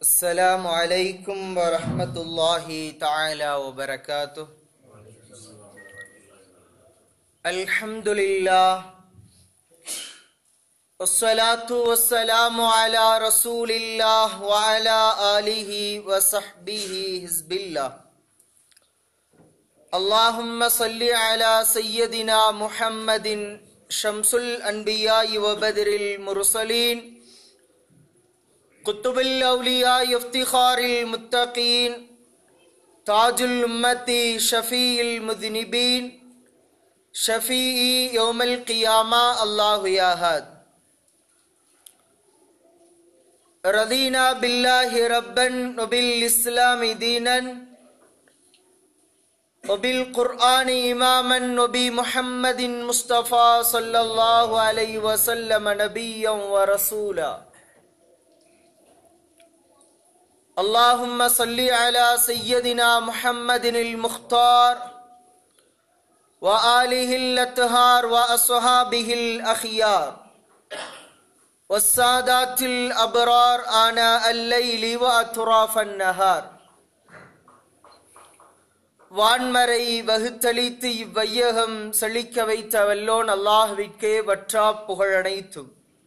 السلام عليكم ورحمة الله تعالى وبركاته الحمد لله والصلاة والسلام على رسول الله وعلى آله وصحبه حزب الله اللهم صل على سيدنا محمد شمس الأنبياء وبدر المرسلين قطب الأولياء افتخار المتقين تاج الأمة شفيع المذنبين شفيع يوم القيامة الله يا هاد رضينا بالله ربا وبالإسلام دينا وبالقرآن إماما وبمحمد مصطفى صلى الله عليه وسلم نبيا ورسولا اللهم صل على سيدنا محمد المختار وآله الأطهار وأصحابه الأخيار والسادات الأبرار آناء الليل وأطراف النهار வான்மறை வகுத்தளித்து இவ்வையகம் செழிக்க வைத்த வல்லோன் அல்லாஹ்விற்கே வற்றா புகழனைத்தும்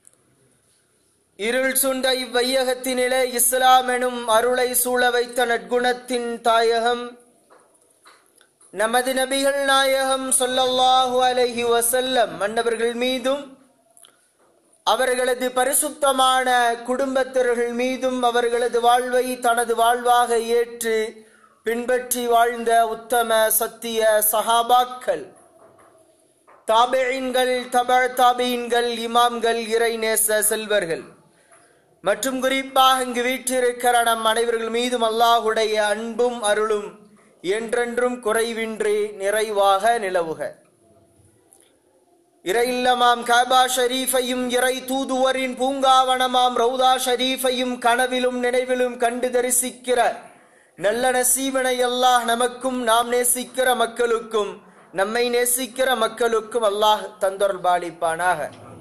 இருள் சுண்ட இவ்வையகத்தினிலே இஸ்லாம் எனும் அருளை சூழ வைத்த நற்குணத்தின் தாயகம் நமது நபிகள் நாயகம் சொல்லல்லாஹு அலைஹி வசல்லம் மன்னவர்கள் மீதும் அவர்களது பரிசுத்தமான குடும்பத்தினர்கள் மீதும் அவர்களது வாழ்வை தனது வாழ்வாக ஏற்று பின்பற்றி வாழ்ந்த உத்தம சத்திய சஹாபாக்கள் தாபெயின்கள் தபழ் தாபீன்கள் இமாம்கள் இறைநேச செல்வர்கள் மற்றும் குறிப்பாக இங்கு வீற்றிருக்கிற நம் அனைவர்கள் மீதும் அல்லாஹுடைய அன்பும் அருளும் என்றென்றும் குறைவின்றி நிறைவாக நிலவுக இறையில்லமாம் காபா ஷரீஃபையும் இறை தூதுவரின் பூங்காவனமாம் ரவுதா ஷரீஃபையும் கனவிலும் நினைவிலும் கண்டு தரிசிக்கிற நல்ல நசீவனை அல்லாஹ் நமக்கும் நாம் நேசிக்கிற மக்களுக்கும் நம்மை நேசிக்கிற மக்களுக்கும் அல்லாஹ் தந்தொருள் பாலிப்பானாக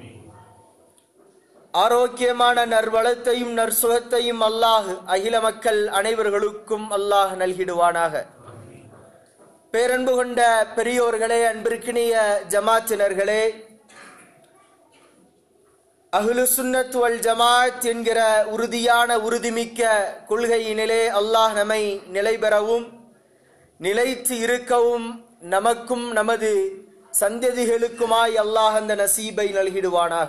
ஆரோக்கியமான நற்வளத்தையும் நற்சுகத்தையும் அல்லாஹ் அகில மக்கள் அனைவர்களுக்கும் அல்லாஹ் நல்கிடுவானாக பேரன்பு கொண்ட பெரியோர்களே அன்பிற்கினிய ஜமாத்தினர்களே அஹ்லு சுன்னத் வல் ஜமாத் என்கிற உறுதியான உறுதிமிக்க கொள்கையினிலே அல்லாஹ் நம்மை நிலை பெறவும் நிலைத்து இருக்கவும் நமக்கும் நமது சந்ததிகளுக்குமாய் அல்லாஹ் அந்த நசீபை நல்கிடுவானாக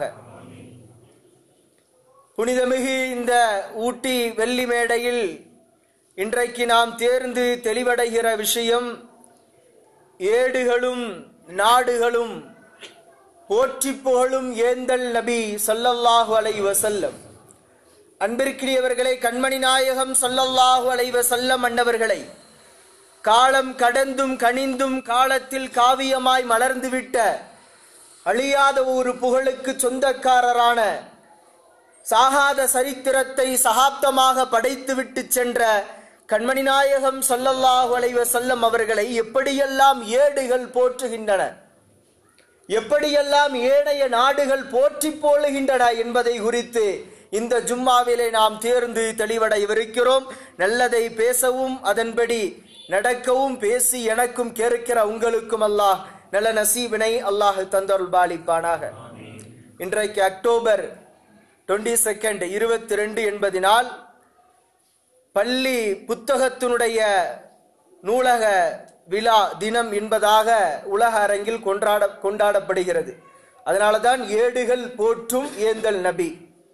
புனிதமிகு இந்த ஊட்டி வெள்ளி மேடையில் இன்றைக்கு நாம் தேர்ந்து தெளிவடைகிற விஷயம் ஏடுகளும் நாடுகளும் போற்றி புகழும் ஏந்தல் நபி சல்லல்லாஹு அலை வசல்லம் அன்பிற்கிறியவர்களை கண்மணி நாயகம் சல்லல்லாஹு அலை வசல்லம் அன்னவர்களை காலம் கடந்தும் கனிந்தும் காலத்தில் காவியமாய் மலர்ந்துவிட்ட அழியாத ஒரு புகழுக்கு சொந்தக்காரரான சாகாத சரித்திரத்தை சகாப்தமாக படைத்துவிட்டு சென்ற கண்மணி நாயகம் சொல்லல்லாஹு அலைவ செல்லம் அவர்களை எப்படியெல்லாம் ஏடுகள் போற்றுகின்றன எப்படியெல்லாம் ஏனைய நாடுகள் போற்றி போலுகின்றன என்பதை குறித்து இந்த ஜும்மாவிலே நாம் தேர்ந்து தெளிவடையவிருக்கிறோம் நல்லதை பேசவும் அதன்படி நடக்கவும் பேசி எனக்கும் கேட்கிற உங்களுக்கும் அல்லாஹ் நல்ல நசீவினை அல்லாஹ் தந்தருள் பாலிப்பானாக இன்றைக்கு அக்டோபர் டுவெண்ட்டி செகண்ட் இருபத்தி ரெண்டு என்பதினால் பள்ளி புத்தகத்தினுடைய நூலக விழா தினம் என்பதாக உலக அரங்கில் கொண்டாட கொண்டாடப்படுகிறது அதனால தான் ஏடுகள் போற்றும் ஏந்தல் நபி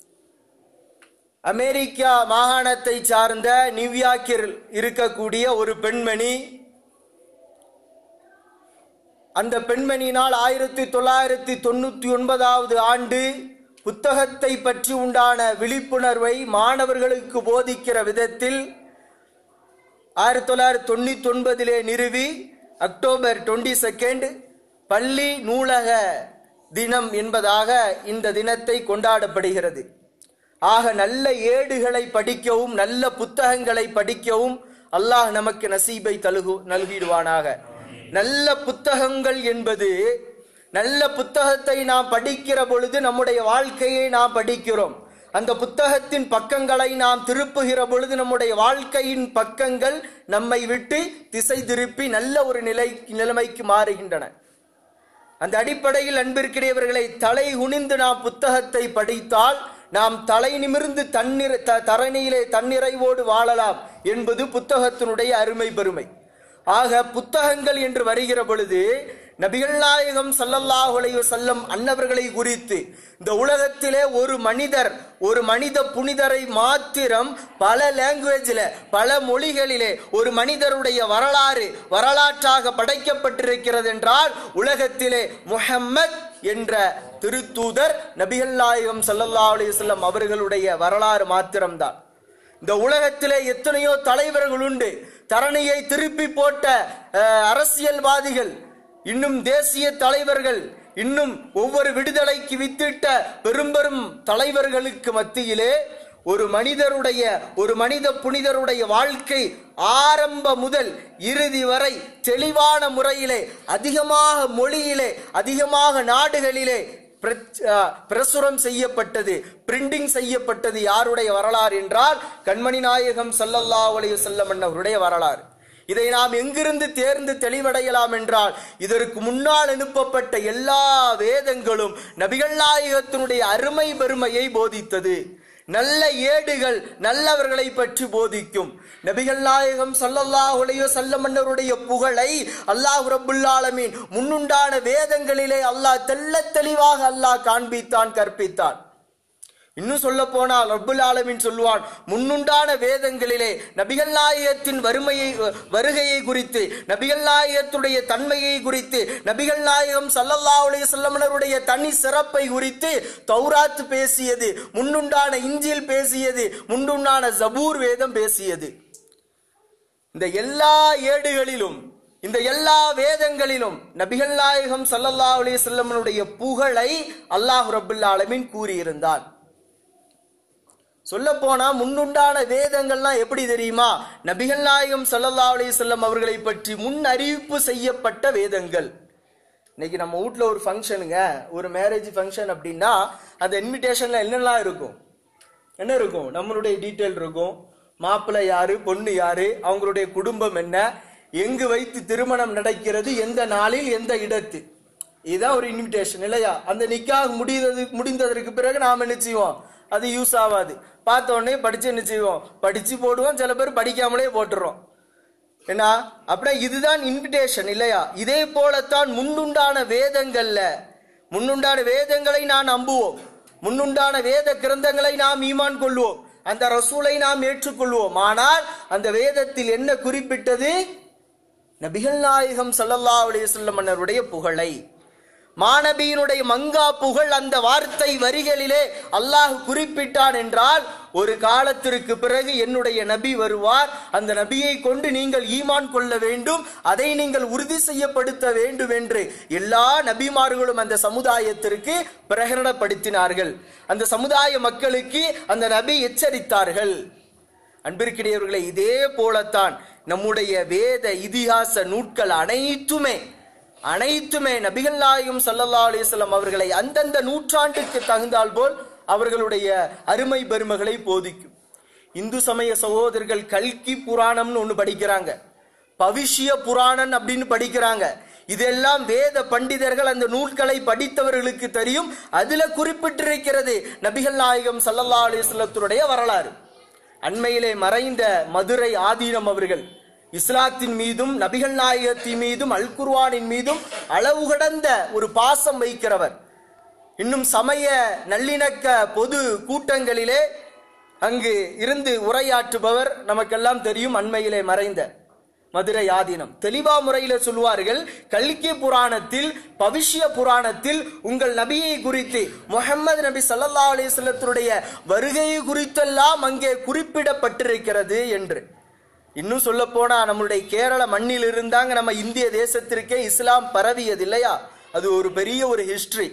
அமெரிக்கா மாகாணத்தை சார்ந்த நியூயார்க்கில் இருக்கக்கூடிய ஒரு பெண்மணி அந்த பெண்மணியினால் ஆயிரத்தி தொள்ளாயிரத்தி தொண்ணூத்தி ஒன்பதாவது ஆண்டு புத்தகத்தை பற்றி உண்டான விழிப்புணர்வை மாணவர்களுக்கு போதிக்கிற விதத்தில் ஆயிரத்தி தொள்ளாயிரத்தி தொண்ணூத்தி ஒன்பதிலே நிறுவி அக்டோபர் டுவெண்ட்டி செகண்ட் பள்ளி நூலக தினம் என்பதாக இந்த தினத்தை கொண்டாடப்படுகிறது ஆக நல்ல ஏடுகளை படிக்கவும் நல்ல புத்தகங்களை படிக்கவும் அல்லாஹ் நமக்கு நசீபை தழுகு நல்கிடுவானாக நல்ல புத்தகங்கள் என்பது நல்ல புத்தகத்தை நாம் படிக்கிற பொழுது நம்முடைய வாழ்க்கையை நாம் படிக்கிறோம் அந்த புத்தகத்தின் பக்கங்களை நாம் திருப்புகிற பொழுது நம்முடைய வாழ்க்கையின் பக்கங்கள் நம்மை விட்டு திசை திருப்பி நல்ல ஒரு நிலை நிலைமைக்கு மாறுகின்றன அந்த அடிப்படையில் அன்பிற்கிடையவர்களை தலை குனிந்து நாம் புத்தகத்தை படித்தால் நாம் தலை நிமிர்ந்து தண்ணீர் த தரணியிலே தன்னிறைவோடு வாழலாம் என்பது புத்தகத்தினுடைய அருமை பெருமை ஆக புத்தகங்கள் என்று வருகிற பொழுது நபிகள் நாயகம் சல்லல்லாஹு அலைஹி வஸல்லம் அன்னவர்களை குறித்து இந்த உலகத்திலே ஒரு மனிதர் ஒரு மனித புனிதரை மாத்திரம் பல லாங்குவேஜில் பல மொழிகளிலே ஒரு மனிதருடைய வரலாறு வரலாற்றாக படைக்கப்பட்டிருக்கிறது என்றால் உலகத்திலே முஹம்மத் என்ற திருத்தூதர் நபிகள் நாயகம் சல்லல்லாஹு அலைஹி வஸல்லம் அவர்களுடைய வரலாறு மாத்திரம்தான் இந்த உலகத்திலே எத்தனையோ தலைவர்கள் உண்டு தரணியை திருப்பி போட்ட அஹ், அரசியல்வாதிகள் இன்னும் தேசிய தலைவர்கள் இன்னும் ஒவ்வொரு விடுதலைக்கு வித்திட்ட பெரும் பெரும் தலைவர்களுக்கு மத்தியிலே ஒரு மனிதருடைய ஒரு மனித புனிதருடைய வாழ்க்கை ஆரம்ப முதல் இறுதி வரை தெளிவான முறையிலே அதிகமாக மொழியிலே அதிகமாக நாடுகளிலே பிரச்- ஆ, பிரசுரம் செய்யப்பட்டது பிரிண்டிங் செய்யப்பட்டது யாருடைய வரலாறு என்றால் கண்மணி நாயகம் ஸல்லல்லாஹு அலைஹி வஸல்லம் அவருடைய வரலாறு இதை நாம் எங்கிருந்து தேர்ந்து தெளிவடையலாம் என்றால் இதற்கு முன்னால் அனுப்பப்பட்ட எல்லா வேதங்களும் நபிகள் நாயகத்தினுடைய அருமை பெருமையை போதித்தது நல்ல ஏடுகள் நல்லவர்களை பற்றி போதிக்கும் நபிகள் நாயகம் ஸல்லல்லாஹு அலைஹி வஸல்லம் மன்னருடைய புகழை அல்லாஹ் ரப்புல் ஆலமீன் முன்னுண்டான வேதங்களிலே அல்லாஹ் தெள்ளத் தெளிவாக அல்லாஹ் காண்பித்தான் கற்பித்தான் இன்னும் சொல்ல போனால் ரப்புல் ஆலமீன் சொல்லுவான் முன்னுண்டான வேதங்களிலே நபிகள் நாயகத்தின் வறுமையை வருகையை குறித்து நபிகள் நாயகத்துடைய தன்மையை குறித்து நபிகள் நாயகம் ஸல்லல்லாஹு அலைஹி வஸல்லமருடைய தனி சிறப்பை குறித்து தௌராத் பேசியது முன்னுண்டான இஞ்சில் பேசியது முன்னுண்டான ஜபூர் வேதம் பேசியது இந்த எல்லா ஏடுகளிலும் இந்த எல்லா வேதங்களிலும் நபிகள் நாயகம் ஸல்லல்லாஹு அலைஹி வஸல்லமனுடைய புகழை அல்லாஹ் ரப்புல் ஆலமீன் கூறியிருந்தான் சொல்ல போனா முன்னுண்டான வேதங்கள்லாம் எப்படி தெரியுமா நபிகள் நாயகம் ஸல்லல்லாஹு அலைஹி வஸல்லம் அவர்களை பற்றி முன் அறிவிப்பு செய்யப்பட்ட வேதங்கள் இன்னைக்கு நம்ம வீட்ல ஒரு ஃபங்க்ஷனுங்க ஒரு மேரேஜ் ஃபங்க்ஷன் அப்படின்னா அந்த இன்விடேஷன்ல என்னெல்லாம் இருக்கும் என்ன இருக்கும் நம்மளுடைய டீட்டெயில் இருக்கும் மாப்பிள்ளை யாரு பொண்ணு யாரு அவங்களுடைய குடும்பம் என்ன எங்கு வைத்து திருமணம் நடக்கிறது எந்த நாளில் எந்த இடத்து இதுதான் ஒரு இன்விடேஷன் இல்லையா அந்த நிக்காக முடிந்தது முடிந்ததற்கு பிறகு நாம் என்ன செய்வோம் அது யூஸ் ஆகாது பார்த்த உடனே படிச்சு என்ன செய்வோம் படிச்சு போடுவோம் சில பேர் படிக்காமலே போட்டுறோம் என்ன அப்படின்னா இதுதான் இன்விடேஷன் இல்லையா இதே போலத்தான் முன்னுண்டான வேதங்கள்ல முன்னுண்டான வேதங்களை நான் நம்புவோம் முன்னுண்டான வேத கிரந்தங்களை நாம் ஈமான் கொள்வோம் அந்த ரசூலை நாம் ஏற்றுக்கொள்வோம் ஆனால் அந்த வேதத்தில் என்ன குறிப்பிட்டது நபிகள் நாயகம் ஸல்லல்லாஹு அலைஹி வஸல்லம் மன்னருடைய புகழை மாணபியினுடைய மங்கா புகழ் அந்த வார்த்தை வரிகளிலே அல்லாஹ் குறிப்பிட்டான் என்றால் ஒரு காலத்திற்கு பிறகு என்னுடைய நபி வருவார் அந்த நபியை கொண்டு நீங்கள் ஈமான் கொள்ள வேண்டும் அதை நீங்கள் உறுதி செய்யப்படுத்த வேண்டும் என்று எல்லா நபிமார்களும் அந்த சமுதாயத்திற்கு பிரகடனப்படுத்தினார்கள் அந்த சமுதாய மக்களுக்கு அந்த நபி எச்சரித்தார்கள் அன்பிற்கிடையவர்களை இதே போலத்தான் நம்முடைய வேத இதிகாச நூட்கள் அனைத்துமே அனைத்துமே நபிகள் நாயகம் ஸல்லல்லாஹு அலைஹி வஸல்லம் அவர்களை அந்தந்த நூற்றாண்டுக்கு தகுந்தால் போல் அவர்களுடைய அருமை பெருமைகளை போதிக்கும் இந்து சமய சகோதரர்கள் கல்கி புராணம்னு ஒன்று படிக்கிறாங்க பவிஷ்ய புராணன் அப்படின்னு படிக்கிறாங்க இதெல்லாம் வேத பண்டிதர்கள் அந்த நூல்களை படித்தவர்களுக்கு தெரியும் அதுல குறிப்பிட்டிருக்கிறது நபிகள் நாயகம் ஸல்லல்லாஹு அலைஹி வஸல்லத்துடைய வரலாறு அண்மையிலே மறைந்த மதுரை ஆதீனம் அவர்கள் இஸ்லாத்தின் மீதும் நபிகள் நாயகத்தின் மீதும் அல் குர்ஆனின் மீதும் அளவு கடந்த ஒரு பாசம் வைக்கிறவர் இன்னும் சமய நல்லிணக்க பொது கூட்டங்களிலே அங்கு இருந்து உரையாற்றுபவர் நமக்கெல்லாம் தெரியும் அண்மையிலே மறைந்த மதுரை ஆதீனம் தெளிவா முறையில சொல்லுவார்கள் கல்கி புராணத்தில் பவிஷ்ய புராணத்தில் உங்கள் நபியை குறித்து முஹம்மது நபி ஸல்லல்லாஹு அலைஹி வஸல்லத்துடைய வருகையை குறித்தெல்லாம் அங்கே குறிப்பிடப்பட்டிருக்கிறது என்று இன்னும் சொல்ல போனா நம்மளுடைய கேரள மண்ணில் இருந்தாங்க நம்ம இந்திய தேசத்திற்கே இஸ்லாம் பரவியது இல்லையா அது ஒரு பெரிய ஒரு ஹிஸ்டரி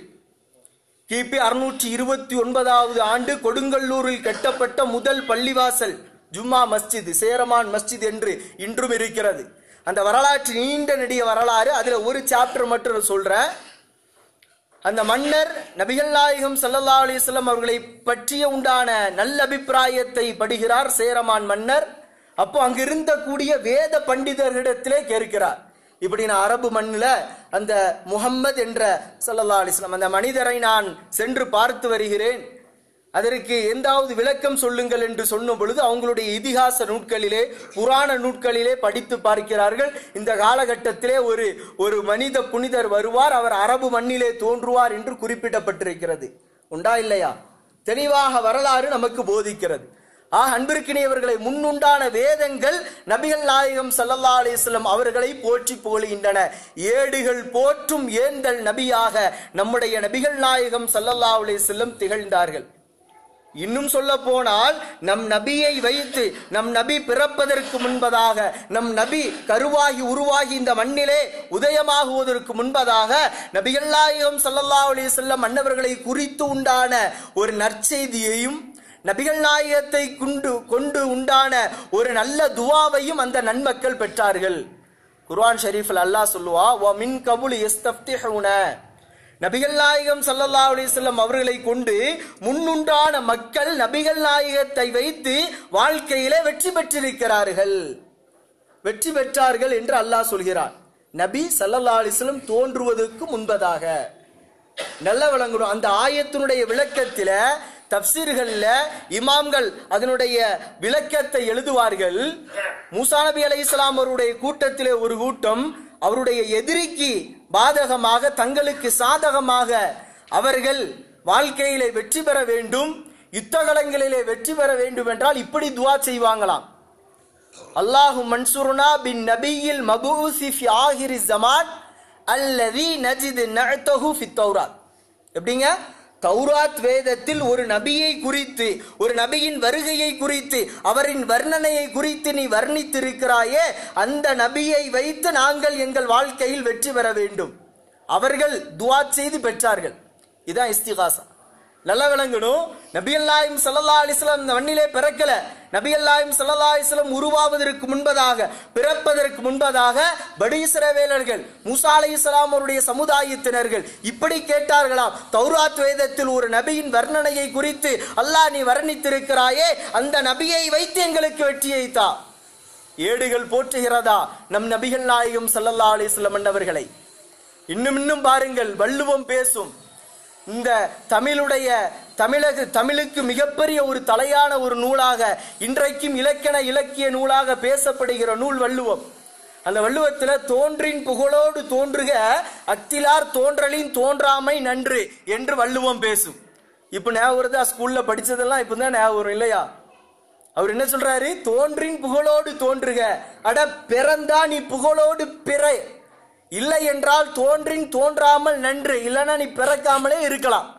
கிபி அறுநூற்றி இருபத்தி ஒன்பதாவது ஆண்டு கொடுங்கல்லூரில் கட்டப்பட்ட முதல் பள்ளிவாசல் ஜும்மா மஸ்ஜித் சேரமான் மஸ்ஜித் என்று இன்றும் இருக்கிறது அந்த வரலாற்று நீண்ட நெடிய வரலாறு அதுல ஒரு சாப்டர் மட்டும் நான் சொல்றேன் அந்த மன்னர் நபிகள் நாயகம் ஸல்லல்லாஹு அலைஹி வஸல்லம் அவர்களை பற்றிய உண்டான நல்ல அபிப்பிராயத்தை படுகிறார் சேரமான் மன்னர் அப்போ அங்கிருந்த கூடிய வேத பண்டிதர்களிடத்திலே கேட்கிறார் இப்படி நான் அரபு மண்ணில் அந்த முஹம்மது என்ற ஸல்லல்லாஹு அலைஹி வஸல்லம் அந்த மனிதரை நான் சென்று பார்த்து வருகிறேன் அதற்கு எந்தாவது விளக்கம் சொல்லுங்கள் என்று சொன்ன பொழுது அவங்களுடைய இதிகாச நூட்களிலே புராண நூட்களிலே படித்து பார்க்கிறார்கள் இந்த காலகட்டத்திலே ஒரு ஒரு மனித புனிதர் வருவார் அவர் அரபு மண்ணிலே தோன்றுவார் என்று குறிப்பிடப்பட்டிருக்கிறது உண்டா இல்லையா தெளிவாக வரலாறு நமக்கு போதிக்கிறது ஆக அன்பிற்கினியவர்களை முன்னுண்டான வேதங்கள் நபிகள் நாயகம் சல்லல்லா அலிஸ்லம் அவர்களை போற்றி புகழுகின்றன ஏடுகள் போற்றும் ஏந்தல் நபியாக நம்முடைய நபிகள் நாயகம் சல்லல்லா அலிஸ்லம் திகழ்ந்தார்கள் இன்னும் சொல்ல போனால் நம் நபியை வைத்து நம் நபி பிறப்பதற்கு முன்பதாக நம் நபி கருவாகி உருவாகி இந்த மண்ணிலே உதயமாகுவதற்கு முன்பதாக நபிகள் நாயகம் ஸல்லல்லாஹு அலைஹி வஸல்லம் மன்னவர்களை குறித்து உண்டான ஒரு நற்செய்தியையும் நபிகள் நாயகத்தை கொண்டு கொண்டு உண்டான ஒரு நல்ல துவாவையும் அந்த நன்மக்கள் பெற்றார்கள் குர்ஆன் ஷரீஃபில் அல்லாஹ் சொல்லுவா வ மின் கபுல் யஸ்தஃப்திஹூன நபிகள் நாயகம் ஸல்லல்லாஹு அலைஹி வஸல்லம் அவர்களை கொண்டு முன்னுண்டான மக்கள் நபிகள் நாயகத்தை வைத்து வாழ்க்கையிலே வெற்றி பெற்றிருக்கிறார்கள் வெற்றி பெற்றார்கள் என்று அல்லாஹ் சொல்கிறார் நபி ஸல்லல்லாஹு அலைஹி வஸல்லம் தோன்றுவதற்கு முன்பதாக நல்ல விளங்கணும் அந்த ஆயத்தினுடைய விளக்கத்தில தப்சீர்கள்ல இமாம்கள் அதனுடைய விளக்கத்தை எழுதுவார்கள் மூசா நபி அலை இஸ்லாம் அவருடைய கூட்டத்திலே ஒரு கூட்டம் அவருடைய எதிரிக்கு பாதகமாக தங்களுக்கு சாதகமாக அவர்கள் வாழ்க்கையிலே வெற்றி பெற வேண்டும் யுத்தகலங்களிலே வெற்றி பெற வேண்டும் என்றால் இப்படி துவா செய்வாங்களாம் அல்லாஹு மன்சூருனா பின் நபியில் மபூசி ஃபி ஆஹிரி ஜமான் அல்லதி நஜிது நஅத்தஹு ஃபி தௌராத் எப்படிங்க தௌராத் வேதத்தில் ஒரு நபியை குறித்து ஒரு நபியின் வருகையை குறித்து அவரின் வர்ணனையை குறித்து நீ வர்ணித்திருக்கிறாயே அந்த நபியை வைத்து நாங்கள் எங்கள் வாழ்க்கையில் வெற்றி பெற வேண்டும் அவர்கள் துவா செய்து பெற்றார்கள் இதான் இஸ்திகாசா நல்லா விளங்கணும் நபியல்லாயும் சல்லல்லா அலிஸ்லாம் இந்த மண்ணிலே பிறக்கல நபியல்லாயும் சல்லல்லா அலிஸ்லாம் உருவாவதற்கு முன்பதாக பிறப்பதற்கு முன்பதாக படீஸ்ரவேலர்கள் மூசா அலை இஸ்லாம் அவருடைய சமுதாயத்தினர்கள் இப்படி கேட்டார்களாம் தௌராத் வேதத்தில் ஒரு நபியின் வர்ணனையை குறித்து அல்லாஹ் நீ வர்ணித்திருக்கிறாயே அந்த நபியை வைத்து எங்களுக்கு வெற்றியை தா ஏடுகள் போற்றுகிறதா நம் நபிகள் நாயகம் சல்லல்லா அலிஸ்லம் அன்னவர்களை இன்னும் இன்னும் பாருங்கள் வள்ளுவம் பேசும் இந்த தமிழுடைய தமிழக தமிழுக்கு மிகப்பெரிய ஒரு தலையான ஒரு நூலாக இன்றைக்கும் இலக்கண இலக்கிய நூலாக பேசப்படுகிற நூல் வள்ளுவம் அந்த வள்ளுவத்துல தோன்றின் புகழோடு தோன்றுக அத்திலார் தோன்றலின் தோன்றாமை நன்று என்று வள்ளுவம் பேசும் இப்ப ஞாபகம் வருதா ஸ்கூல்ல படிச்சதெல்லாம் இப்பதான் ஞாபகம் வரும் இல்லையா அவர் என்ன சொல்றாரு தோன்றின் புகழோடு தோன்றுக அட பிறந்தா நீ புகழோடு பிற இல்லை என்றால் தோன்றின் தோன்றாமல் நன்று இல்லைன்னா நீ பிறக்காமலே இருக்கலாம்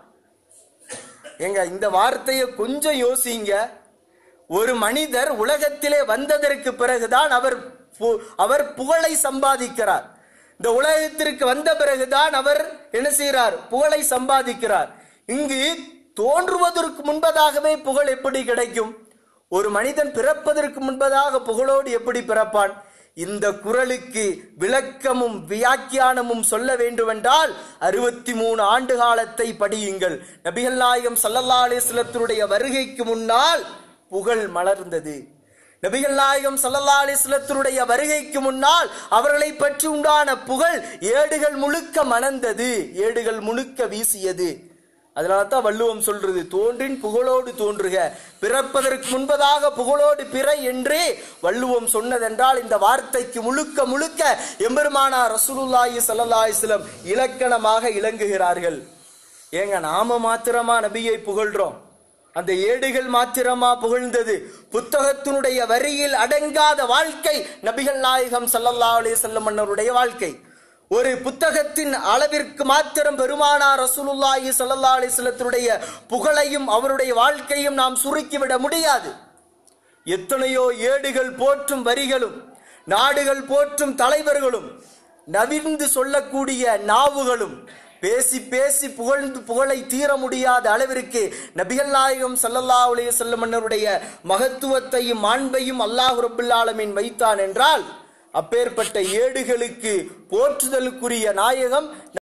ஏங்க இந்த வார்த்தையை கொஞ்சம் யோசிங்க ஒரு மனிதர் உலகத்திலே வந்ததற்கு பிறகுதான் அவர் பு- அவர் புகழை சம்பாதிக்கிறார் இந்த உலகத்திற்கு வந்த பிறகுதான் அவர் என்ன செய்கிறார் புகழை சம்பாதிக்கிறார் இங்கு தோன்றுவதற்கு முன்பதாகவே புகழ் எப்படி கிடைக்கும் ஒரு மனிதன் பிறப்பதற்கு முன்பதாக புகழோடு எப்படி பிறப்பான் இந்த குரலுக்கு விளக்கமும் வியாக்கியானமும் சொல்ல வேண்டுமென்றால் அறுபத்தி மூணு ஆண்டு காலத்தை படியுங்கள் நபிகள் நாயகம் சல்லல்லா அலிஸ்லத்தினுடைய வருகைக்கு முன்னால் புகழ் மலர்ந்தது நபிகள் நாயகம் சல்லல்லா அலிஸ்லத்தினுடைய வருகைக்கு முன்னால் அவர்களை பற்றி உண்டான புகழ் ஏடுகள் முழுக்க மணந்தது ஏடுகள் முழுக்க வீசியது அதனால தான் வள்ளுவம் சொல்றது தோன்றின் புகழோடு தோன்றுக பிறப்பதற்கு முன்பதாக புகழோடு பிற என்று வள்ளுவம் சொன்னதென்றால் இந்த வார்த்தைக்கு முழுக்க முழுக்க எம்பெருமானா ரசூலுல்லாஹி ஸல்லல்லாஹு அலைஹி வஸல்லம் இலக்கணமாக இலங்குகிறார்கள் ஏங்க நாம மாத்திரமா நபியை புகழ்றோம் அந்த ஏடுகள் மாத்திரமா புகழ்ந்தது புத்தகத்தினுடைய வரியில் அடங்காத வாழ்க்கை நபிகள் நாயகம் ஸல்லல்லாஹு அலைஹி வஸல்லம் மன்னருடைய வாழ்க்கை ஒரு புத்தகத்தின் அளவிற்கு மாத்திரம் பெருமானார் ரசூலுல்லாஹி ஸல்லல்லாஹு அலைஹி வஸல்லத்தினுடைய புகழையும் அவருடைய வாழ்க்கையும் நாம் சுருக்கிவிட முடியாது எத்தனையோ ஏடுகள் போற்றும் வரிகளும் நாடுகள் போற்றும் தலைவர்களும் நவிர்ந்து சொல்லக்கூடிய நாவுகளும் பேசி பேசி புகழ்ந்து புகழை தீர முடியாத அளவிற்கு நபிகள் நாயகம் ஸல்லல்லாஹு அலைஹி வஸல்லம் மன்னருடைய மகத்துவத்தையும் மாண்பையும் அல்லாஹ் ரப்பல் ஆலமீன் வைத்தான் என்றால் அப்பேற்பட்ட ஏடுகளுக்கு போற்றுதலுக்குரிய நாயகம்